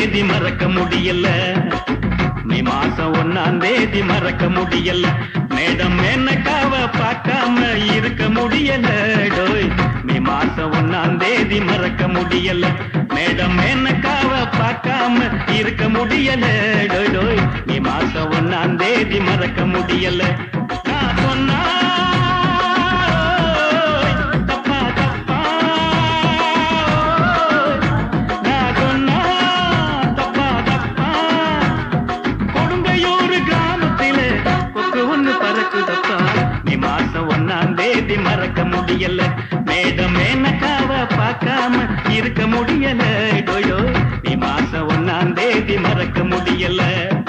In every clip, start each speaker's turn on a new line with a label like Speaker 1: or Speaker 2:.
Speaker 1: தேதி மறக்க முடியல மே மாசம் ஒன்னாம் தேதி மறக்க முடியல மேடம் என்னக்காவ பார்க்காம இருக்க முடியல டோய் மே மாசம் ஒன்னாம் தேதி மறக்க முடியல மேடம் என்னக்காவ பார்க்காம இருக்க முடியல டோய் டோய் மே மாசம் ஒன்னாம் தேதி மறக்க முடியல நான் சொன்னா தப்பா தப்பா நான் சொன்னா தப்பா தப்பா கொடுங்கையூர் கிராமத்தில கொக்கு ஒண்ணு பறக்குதப்பா நீ மாசம் ஒன்னாம் தேதி மறக்க முடியல மேடம் மேனக்காவ பார்க்காம இருக்க முடியல டோயோ நீ மாசம் ஒன்னாம் தேதி மறக்க முடியல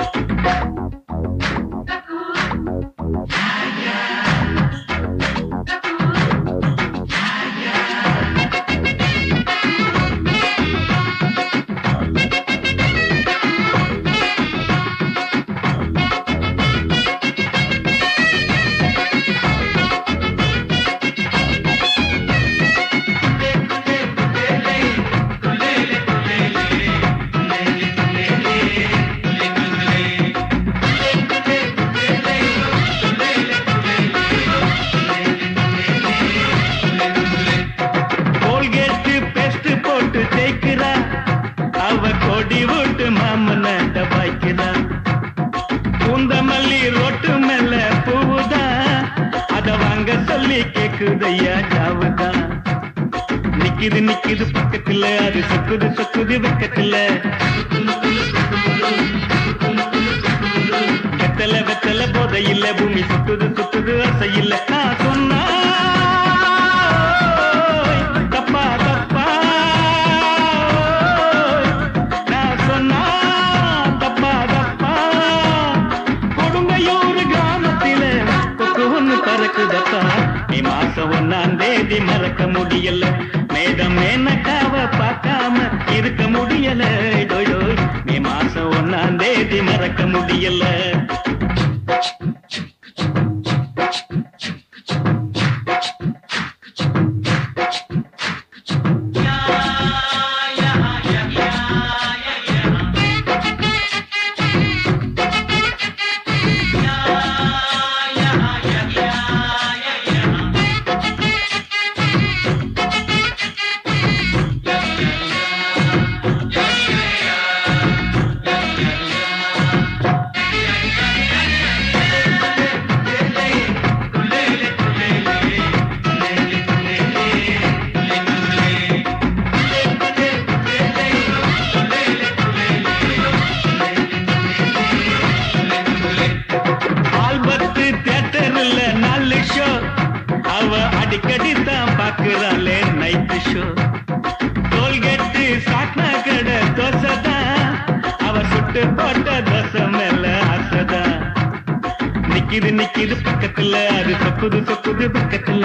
Speaker 1: கோல்கேட்டு பெஸ்ட் போட்டு தேய்க்கிறா அவ கொடி விட்டு மாமனாட்ட பாய்க்கிறா பூந்தமல்லி ரொட்டு மேல பூவுதா அத வாங்க சொல்லி கேக்குதையா ஜாவுதா நிக்குது நிக்குது பக்கத்துல அது சொக்குது சொக்குது வெக்கத்துல வெத்தல வெத்தல போதையில்ல பூமி சுத்துது சுத்துது அசையில்ல நான் சொன்னா தப்பா தப்பா நான் சொன்னா தப்பா தப்பா கொடுங்கையூர் கிராமத்தில கொக்கு ஒண்ணு பறக்குதப்பா நீ மாசம் ஒன்னாம் தேதி மறக்க முடியல மேடம் மேனக்காவ பார்க்காம இருக்க முடியல டோய் டோய் நீ மாசம் ஒன்னாம் தேதி மறக்க முடியல ஆல்பத்து தியேட்டர்ல நாலு ஷோ அவ அடிக்கடி தான் பாக்குறாளே நைட் ஷோ டோல்கேட்டு சாட்னா கடை தோசை தான் அவ சுட்டு போட்ட தோசை மேல ஆசைதான் நிக்குது நிக்குது பக்கத்துல அது சொக்குது சொக்குது பக்கத்துல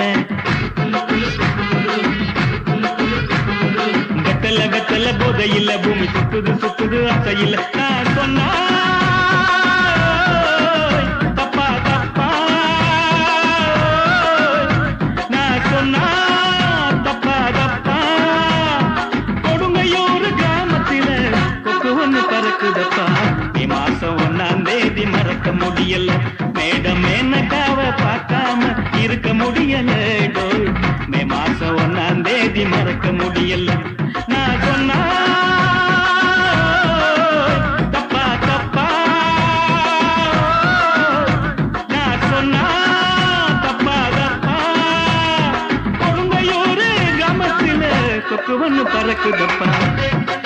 Speaker 1: வெத்தல வெத்தல போதையில்ல பூமி சுத்துது சுத்துது அசையில்ல நான் சொன்னா தப்பா தப்பா நான் சொன்னா தப்பா தப்பா கொடுங்கையூர் கிராமத்தில கொக்கு ஒண்ணு பறக்குதப்பா நீ மாசம் ஒன்னாம் தேதி மறக்க முடியல மேடம் மேனக்காவ பார்க்காம இருக்க முடியல டோய் மே மாசம் ஒன்னாம் தேதி மறக்க முடியல நான் சொன்னா தப்பா தப்பா நான் சொன்னா தப்பா தப்பா கொடுங்கையூர் கிராமத்தில கொக்கு ஒண்ணு பறக்குதப்பா